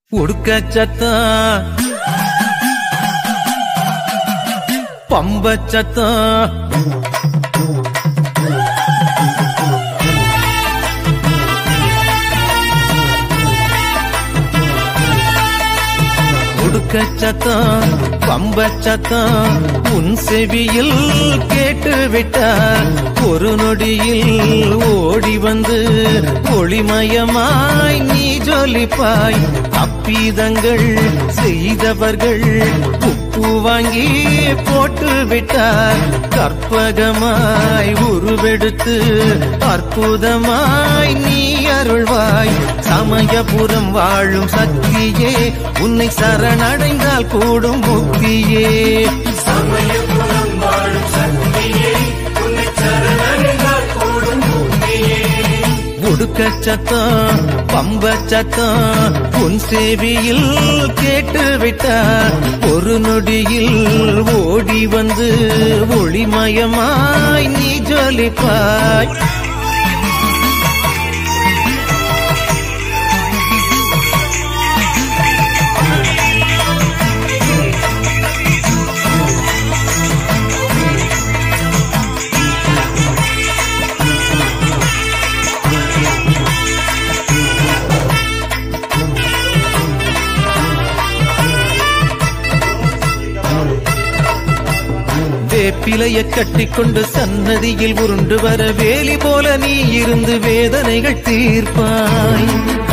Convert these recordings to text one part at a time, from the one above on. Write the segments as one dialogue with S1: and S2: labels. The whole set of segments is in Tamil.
S1: உடுக்க சத்தம் பம்ப சத்தம் உடுக்க சத்தம் பம்ப சத்தம் உன் செவியில் கேட்டு விட்டார் ஒரு நொடியில் ஓடி வந்து ஒளிமயமாய் நீ ஜொலிப்பாய் அப்பீதங்கள் செய்தவர்கள் உப்பு வாங்கி போட்டு விட்டார் கற்பகமாய் உருவெடுத்து அற்புதமாய் நீ அருள்வாய் சமயபுரம் வாழும் சக்தியே உன்னை சரணடைந்தால் கூடும் முக்தியே
S2: சமயபுரம் வாழும் சக்தியே உன்னை சரணடைந்தால் கூடும் முக்தியே
S1: உடுக்க சத்தம் பம்ப சத்தம் உன் சேவியில் கேட்டு விட்டார் ஒரு நொடியில் ஓடி வந்து ஒளிமயமாய் நீ ஜொலிப்பாய் வேப்பிலைய கட்டிக்கொண்டு சன்னதியில் உருண்டு வர வேலி போல நீ இருந்து வேதனைகள் தீர்ப்பாய்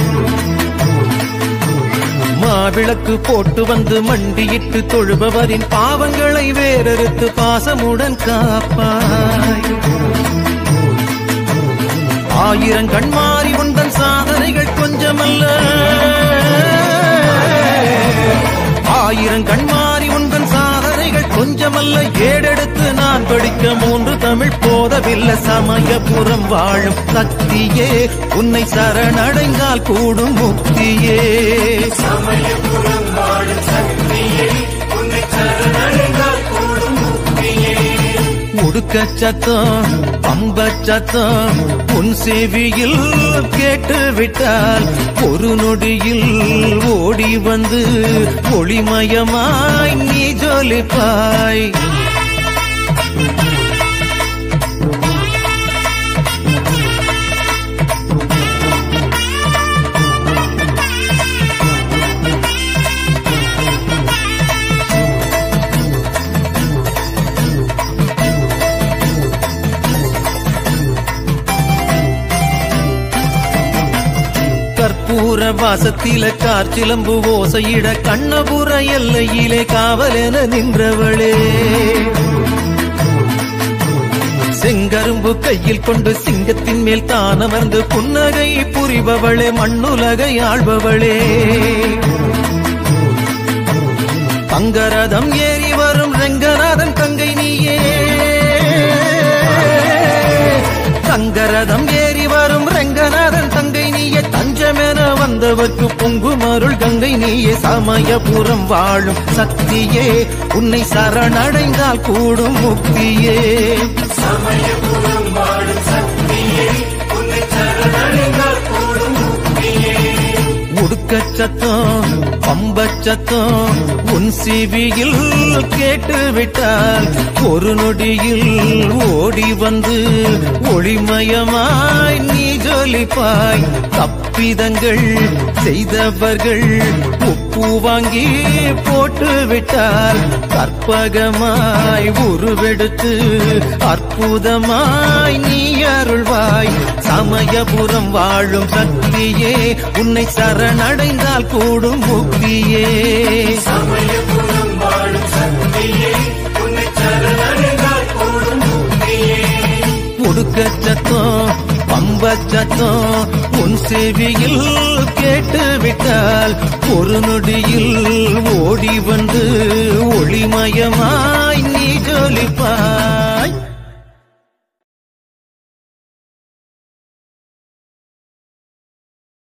S1: மாவிளக்கு போட்டு வந்து மண்டியிட்டு தொழுபவரின் பாவங்களை வேறறுத்து பாசமுடன் காப்பாய் ஆயிரம் கண்மாறி உந்தன் சாதனைகள் கொஞ்சமல்ல ஆயிரம் கண்மாறி உந்தன் சாதனைகள் கொஞ்சமல்ல ஏடெடுத்து நான் படிக்க மூன்று தமிழ் போதவில்லை சமயபுரம் வாழும் சக்தியே உன்னை சரணடைந்தால் கூடும் முக்தியே
S2: சமயபுரம் வாழும் சக்தியே உன்னை சரணடைந்தால் கூடும் முக்தியே
S1: உடுக்க சத்தம் பம்ப சத்தம் உன் செவியில் கேட்டு விட்டால் ஒரு நொடியில் ஓடி வந்து ஒளிமயமாய் நீ ஜொலிப்பாய் கற்பூர வாசத்தில கார்ச்சிலம்பு ஓசையிட கண்ணபுர எல்லையிலே காவலென நின்றவளே செங்கரும்பு கையில் கொண்டு சிங்கத்தின் மேல் தான் அமர்ந்து புன்னகை புரிபவளே மண்ணுலகை ஆள்பவளே தங்கரதம் ஏறி வரும் ரெங்கநாதன் தங்கை நீயே தங்கரதம் ஏறி வரும் ரெங்கநாதன் தங்கை நீயே தஞ்சமென வந்தவர்க்கு பொங்கும் அருள் கங்கை நீயே சமயபுரம் வாழும் சக்தியே உன்னை சரணடைந்தால் கூடும் முக்தியே
S2: சமயபுரம் வாழும் சக்தியே உன்னை சரணடைந்தால் கூடும் முக்தியே
S1: உடுக்க சத்தம் பம்ப சத்தம் உன் சிவியில் கேட்டு விட்டால் ஒரு நொடியில் ஓடி வந்து ஒளிமயமாய் நீ ஜொலிப்பாய் தப்பிதங்கள் செய்தவர்கள் உப்பு வாங்கி போட்டு விட்டால் கற்பகமாய் உருவெடுத்து அற்புதமாய் நீ அருள்வாய் சமயபுரம் வாழும் சக்தியே உன்னை சரணடைந்தால் கூடும் முக்தியே
S2: சமயபுரம் வாழும் சக்தியே உன்னை சரணடைந்தால் கூடும் முக்தியே
S1: உடுக்க சத்தம் பம்ப சத்தம் உன் செவியில் கேட்டு விட்டால் ஒரு நொடியில் ஓடி வந்து ஒளிமயமா